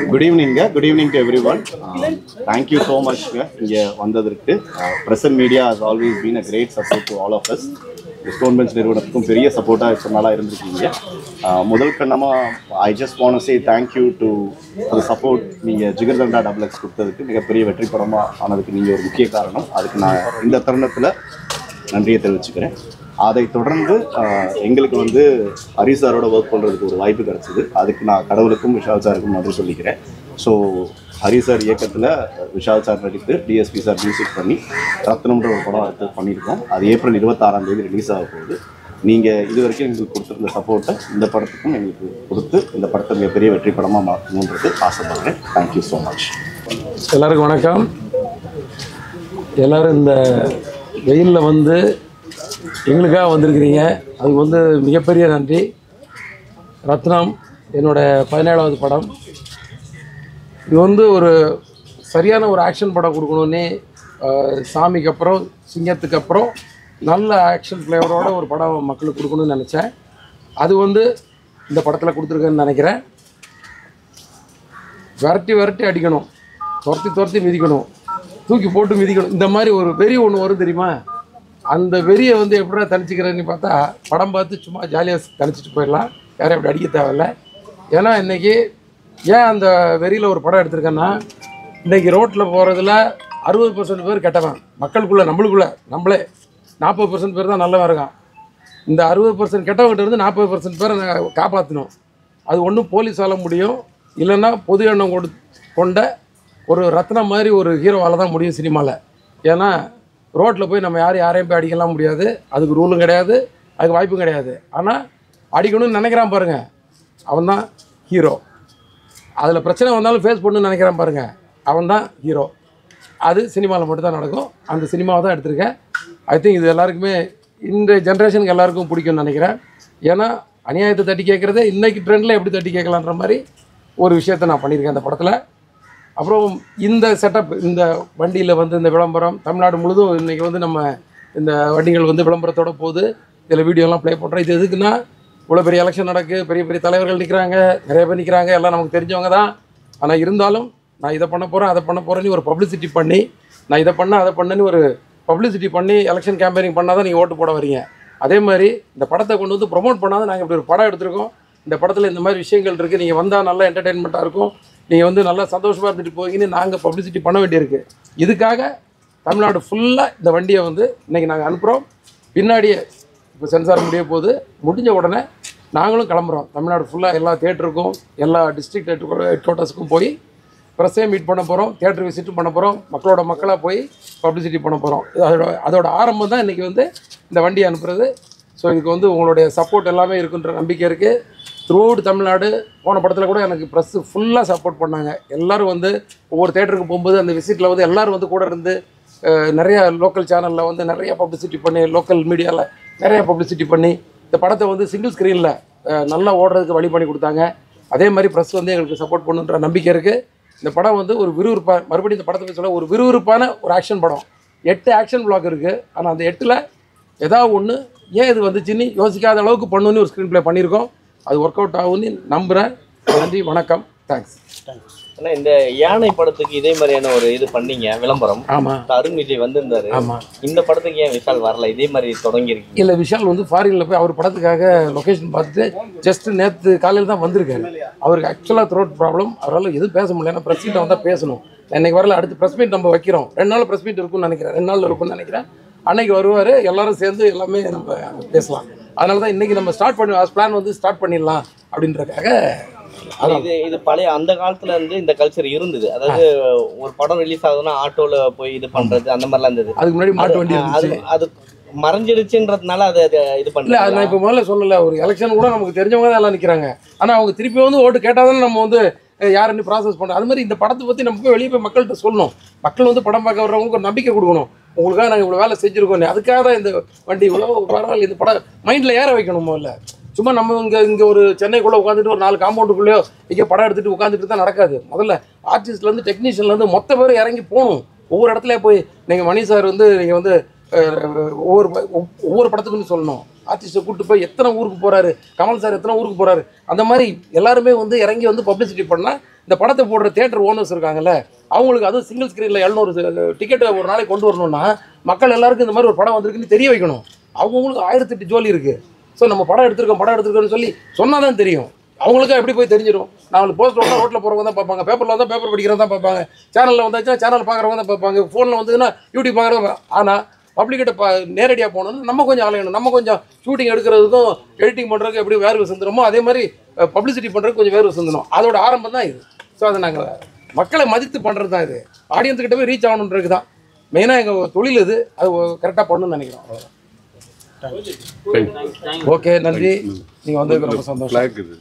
Good ஈவினிங்க good evening to everyone thank you so மச்ங்க இங்கே வந்ததற்கு present media has always been a great support to all of us stone bench நிறுவனத்துக்கும் பெரிய சப்போர்ட்டாக சொன்னாலாக இருந்திருக்கீங்க Uh, முதல் கண்ணமாக I just want say thank you to அது சப்போர்ட் நீங்கள் ஜிகர்தண்டா டபுள் எக்ஸ் கொடுத்ததுக்கு மிகப்பெரிய வெற்றி படமாக ஆனதுக்கு நீங்கள் ஒரு முக்கிய காரணம் அதுக்கு நான் இந்த தருணத்தில் நன்றியை தெரிவிச்சுக்கிறேன் அதை தொடர்ந்து ஆஹ், எங்களுக்கு வந்து ஹரி சாரோட ஒர்க் பண்ணுறதுக்கு ஒரு வாய்ப்பு கிடைச்சிது அதுக்கு நான் கடவுளுக்கும் விஷால் சாருக்கும் நன்றி சொல்லிக்கிறேன் ஸோ ஹரி சார் இயக்கத்தில் விஷால் சார் நடித்து டிஎஸ்பி சார் மியூசிக் பண்ணி ரத்னம்ன்ற ஒரு படம் எடுத்து பண்ணியிருக்கோம் அது ஏப்ரல் இருபத்தாறாம் தேதி ரிலீஸ் ஆக போகுது நீங்கள் இது வரைக்கும் எங்களுக்கு கொடுத்துருந்த சப்போர்ட்டை இந்த படத்துக்கும் எங்களுக்கு கொடுத்து இந்த படத்தை மிகப்பெரிய வெற்றி படமாக மாற்றணுன்றது ஆசைப்படுறேன் தேங்க்யூ ஸோ மச் எல்லாருக்கும் வணக்கம் எல்லாரும் இந்த வெயிலில் வந்து எங்களுக்காக வந்திருக்கிறீங்க அதுக்கு வந்து மிகப்பெரிய நன்றி ரத்னம் என்னோட பதினேழாவது படம் இது வந்து ஒரு சரியான ஒரு ஆக்ஷன் படம் கொடுக்கணுன்னே அஹ், சாமிக்கு அப்புறம் சிங்கத்துக்கு அப்புறம் நல்ல ஆக்ஷன் ஃப்ளேவரோட ஒரு படம் மக்களுக்கு கொடுக்கணும்னு நினச்சேன் அது வந்து இந்த படத்தில் கொடுத்துருக்கேன்னு நினைக்கிறேன் விரட்டி விரட்டி அடிக்கணும் துரத்தி துரத்தி மிதிக்கணும் தூக்கி போட்டு மிதிக்கணும் இந்த மாதிரி ஒரு வெறி ஒன்று வரும் தெரியுமா அந்த வெறியை வந்து எப்படிடா தணிச்சிக்கிறேன்னு பார்த்தா படம் பார்த்து சும்மா ஜாலியாக தணிச்சிட்டு போயிடலாம் யாரும் அப்படி அடிக்க தேவையில்ல ஏன்னா இன்றைக்கி ஏன் அந்த வெறியில் ஒரு படம் எடுத்திருக்கேன்னா இன்றைக்கி ரோட்டில் போகிறதுல அறுபது பர்சன்ட் பேர் கெட்டவன் மக்களுக்குள்ளே நம்மளுக்குள்ளே நம்மளே நாற்பது பர்சன்ட் பேர் தான் நல்லவன் இருக்கான் இந்த அறுபது பர்சன்ட் கெட்டவங்கிட்ட இருந்து நாற்பது பர்சன்ட் பேரை நான் காப்பாற்றணும் அது ஒன்றும் போலீஸால் முடியும் இல்லைன்னா பொது எண்ணம் கொடு கொண்ட ஒரு ரத்னம் மாதிரி ஒரு ஹீரோவால் தான் முடியும் சினிமாவில் ஏன்னா ரோட்டில் போய் நம்ம யாரும் யாரையும் போய் அடிக்கலாம் முடியாது அதுக்கு ரூலும் கிடையாது அதுக்கு வாய்ப்பும் கிடையாது ஆனால் அடிக்கணும்னு நினைக்கிறான் பாருங்க அவன் தான் ஹீரோ அதில் பிரச்சனை வந்தாலும் ஃபேஸ் பண்ணணும்னு நினைக்கிறான் பாருங்க அவன் தான் ஹீரோ அது சினிமாவில் மட்டும்தான் நடக்கும் அந்த சினிமாவை தான் எடுத்திருக்கேன் ஐ திங்க் இது எல்லாருக்குமே இந்த ஜென்ரேஷனுக்கு எல்லாருக்கும் பிடிக்கும்னு நினைக்கிறேன் ஏன்னா அநியாயத்தை தட்டி கேட்குறதே இன்னைக்கு ட்ரெண்டில் எப்படி தட்டி கேட்கலான்ற மாதிரி ஒரு விஷயத்தை நான் பண்ணியிருக்கேன் அந்த படத்தில் அப்புறம் இந்த செட்டப் இந்த வண்டியில் வந்து இந்த விளம்பரம் தமிழ்நாடு முழுதும் இன்றைக்கி வந்து நம்ம இந்த வண்டிகள் வந்து விளம்பரத்தோட போகுது இதில் வீடியோலாம் ப்ளே பண்ணுறோம் இது எதுக்குன்னா இவ்வளோ பெரிய எலெக்ஷன் நடக்கு பெரிய பெரிய தலைவர்கள் நிற்கிறாங்க நிறைய பேர் நிற்கிறாங்க எல்லாம் நமக்கு தெரிஞ்சவங்க தான் ஆனால் இருந்தாலும் நான் இதை பண்ண போகிறேன் அதை பண்ண போகிறேன்னு ஒரு பப்ளிசிட்டி பண்ணி நான் இதை பண்ண அதை பண்ணேன்னு ஒரு பப்ளிசிட்டி பண்ணி எலெக்ஷன் கேம்பெயினிங் பண்ணால் தான் நீங்கள் ஓட்டு போட வரீங்க அதே மாதிரி இந்த படத்தை கொண்டு வந்து ப்ரொமோட் பண்ணாத நாங்கள் இப்படி ஒரு படம் எடுத்திருக்கோம் இந்த படத்தில் இந்த மாதிரி விஷயங்கள் இருக்குது நீங்கள் வந்தால் நல்லா என்டர்டெயின்மெண்ட்டாக இருக்கும் நீங்கள் வந்து நல்லா சந்தோஷமாக இருந்துட்டு போவீங்கன்னு நாங்கள் பப்ளிசிட்டி பண்ண வேண்டியிருக்கு இதுக்காக தமிழ்நாடு ஃபுல்லாக இந்த வண்டியை வந்து இன்றைக்கி நாங்கள் அனுப்புகிறோம் பின்னாடியே இப்போ சென்சார் முடிய போகுது முடிஞ்ச உடனே நாங்களும் கிளம்புறோம் தமிழ்நாடு ஃபுல்லாக எல்லா தேட்டருக்கும் எல்லா டிஸ்ட்ரிக்ட் ஹெட் குவார்ட்டர்ஸுக்கும் போய் ப்ரெஸ்ஸே மீட் பண்ண போகிறோம் தேட்டர் விசிட்டும் பண்ண போகிறோம் மக்களோட மக்களாக போய் பப்ளிசிட்டி பண்ண போகிறோம் அதோட அதோட ஆரம்பம் தான் இன்றைக்கி வந்து இந்த வண்டி அனுப்புறது ஸோ இதுக்கு வந்து உங்களுடைய சப்போர்ட் எல்லாமே இருக்குன்ற நம்பிக்கை இருக்குது த்ரூ தமிழ்நாடு போன படத்தில் கூட எனக்கு ப்ரெஸ்ஸு ஃபுல்லாக சப்போர்ட் பண்ணாங்க எல்லோரும் வந்து ஒவ்வொரு தேட்டருக்கு போகும்போது அந்த விசிட்டில் வந்து எல்லோரும் வந்து கூட இருந்து அஹ், நிறைய லோக்கல் சேனலில் வந்து நிறைய பப்ளிசிட்டி பண்ணி லோக்கல் மீடியாவில் நிறைய பப்ளிசிட்டி பண்ணி இந்த படத்தை வந்து சிங்கிள் ஸ்க்ரீனில் நல்லா ஓடுறதுக்கு வழி பண்ணி கொடுத்தாங்க அதே மாதிரி ப்ரெஸ் வந்து எங்களுக்கு சப்போர்ட் பண்ணுன்ற நம்பிக்கை இருக்குது இந்த படம் வந்து ஒரு விறுவிறுப்பாக மறுபடியும் இந்த படத்தை பத்தி சொல்ல ஒரு விறுவிறுப்பான ஒரு ஆக்ஷன் படம் எட்டு ஆக்ஷன் பிளாக் இருக்குது ஆனால் அந்த எட்டில் ஏதாவது ஒன்று ஏன் இது வந்துச்சுன்னு யோசிக்காத அளவுக்கு பண்ணணும்னு ஒரு ஸ்க்ரீன் ப்ளே பண்ணியிருக்கோம் அது ஒர்க் அவுட் ஆகும்னு நம்புகிறேன் நன்றி வணக்கம் தேங்க்ஸ் ஆனா இந்த யானை படத்துக்கு இதே மாதிரியான ஒரு இது பண்ணீங்க விளம்பரம் ஆமாம் அருண் விஜய் வந்திருந்தாரு ஆமாம் இந்த படத்துக்கு ஏன் விஷால் வரல இதே மாதிரி தொடங்கி இருக்கீங்க இல்லை விஷால் வந்து ஃபாரினில் போய் அவர் படத்துக்காக லொக்கேஷன் பார்த்துட்டு ஜஸ்ட் நேற்று காலையில் தான் வந்திருக்காரு அவருக்கு ஆக்சுவலாக த்ரோட் ப்ராப்ளம் அவரால் எதுவும் பேச முடியல ஏன்னா ப்ரெஸ் மீட் வந்தால் பேசணும் இன்னைக்கு வரல அடுத்து ப்ரெஸ் மீட் நம்ம வைக்கிறோம் ரெண்டு நாள் ப்ரெஸ் மீட் இருக்கும்னு நினைக்கிறேன் ரெண்டு நாள் இருக்கும்னு நினைக்கிறேன் அன்னைக்கு வருவார் எல்லாரும் சேர்ந்து எல்லாமே நம்ம பேசலாம் அதனால தான் இன்றைக்கி நம்ம ஸ்டார்ட் பண்ணி பிளான் வந்து ஸ்டார்ட் பண்ணிடலாம் அப்படின்றதுக்காக அதான் இது இது பழைய அந்த காலத்துல இருந்து இந்த கல்ச்சர் இருந்தது அதாவது ஒரு படம் ரிலீஸ் ஆகுதுன்னா ஆட்டோல போய் இது பண்றது அந்த மாதிரிலாம் இருந்தது அதுக்கு முன்னாடி மாட்டு வண்டி அது இருந்துச்சு அது மறைஞ்சிடுச்சுன்றதுனால அதை அதை இது இல்லை பண்ணல அது நான் இப்போ முதல்ல சொல்லல ஒரு எலெக்ஷன் கூட நமக்கு தெரிஞ்சவங்க தான் எல்லாம் நிற்கிறாங்க ஆனால் அவங்க திருப்பி வந்து ஓட்டு கேட்டால் தானே நம்ம வந்து அஹ், யாருன்னு ப்ராசஸ் பண்ணோம் அது மாதிரி இந்த படத்தை பற்றி நம்ம போய் வெளியே போய் மக்கள்கிட்ட சொல்லணும் மக்கள் வந்து படம் பார்க்க வர்றவங்களுக்கு ஒரு நம்பிக்கை கொடுக்கணும் உங்களுக்காக நாங்கள் இவ்வளோ வேலை செஞ்சுருக்கோம் அதுக்காக தான் இந்த வண்டி இவ்வளோ பரவாயில்ல இந்த படம் மைண்டில் ஏற வைக்கணும் முதல்ல சும்மா நம்ம இங்கே இங்கே ஒரு சென்னைக்குள்ளே உட்காந்துட்டு ஒரு நாலு காம்பவுண்டுக்குள்ளேயோ இங்கே படம் எடுத்துகிட்டு உட்காந்துட்டு தான் நடக்காது முதல்ல ஆர்டிஸ்ட்லேருந்து டெக்னீஷியன்லேருந்து மொத்த பேர் இறங்கி போகணும் ஒவ்வொரு இடத்துல போய் நீங்கள் மணி சார் வந்து நீங்கள் வந்து அஹ், ஒவ்வொரு ப- ஒவ்- ஒவ்வொரு படத்துக்குன்னு சொல்லணும் ஆர்டிஸ்ட்டை கூப்பிட்டு போய் எத்தனை ஊருக்கு போகிறாரு கமல் சார் எத்தனை ஊருக்கு போகிறாரு அந்த மாதிரி எல்லாருமே வந்து இறங்கி வந்து பப்ளிசிட்டி பண்ணால் இந்த படத்தை போடுற தேட்டர் ஓனர்ஸ் இருக்காங்கல்ல அவங்களுக்கு அதுவும் சிங்கிள் ஸ்க்ரீனில் எழுநூறு டிக்கெட்டை ஒரு நாளைக்கு கொண்டு வரணும்னா மக்கள் எல்லாருக்கும் இந்த மாதிரி ஒரு படம் வந்திருக்குன்னு தெரிய வைக்கணும் அவங்கவுங்களுக்கு ஆயிரத்தெட்டு ஜோலி இருக்குது ஸோ நம்ம படம் எடுத்திருக்கோம் படம் எடுத்திருக்கோம்னு சொல்லி சொன்னால் தான் தெரியும் அவங்களுக்கும் எப்படி போய் தெரிஞ்சிடும் நாலு போஸ்ட் வந்தால் ரோட்டில் போகிறவங்க தான் பார்ப்பாங்க பேப்பரில் வந்தால் பேப்பர் படிக்கிறவங்க தான் பார்ப்பாங்க சேனலில் வந்தாச்சுன்னா சேனல் பார்க்குறவங்க தான் பார்ப்பாங்க ஃபோனில் வந்ததுன்னா யூடியூப் பார்க்குறவங்க ஆனால் பப்ளிக்கிட்ட பா நேரடியாக போகணும்னா நம்ம கொஞ்சம் அலையணும் நம்ம கொஞ்சம் ஷூட்டிங் எடுக்கிறதுக்கும் எடிட்டிங் பண்ணுறதுக்கு எப்படி வேர்வை சிந்துறோமோ அதே மாதிரி பப்ளிசிட்டி பண்ணுறதுக்கு கொஞ்சம் வேர்வை சிந்தணும் அதோட ஆரம்பம் தான் இது ஸோ அதை நாங்கள் மக்களை மதித்து பண்ணுறது தான் இது ஆடியன்ஸுக்கிட்ட போய் ரீச் ஆகணுன்றது தான் மெயினாக எங்கள் தொழில் இது அது கரெக்டாக பண்ணணும்னு நினைக்கிறோம் அவ்வளவுதான். ஓகே நன்றி நீங்கள் வந்ததுக்கு ரொம்ப சந்தோஷம் ஃப்ளாக் இது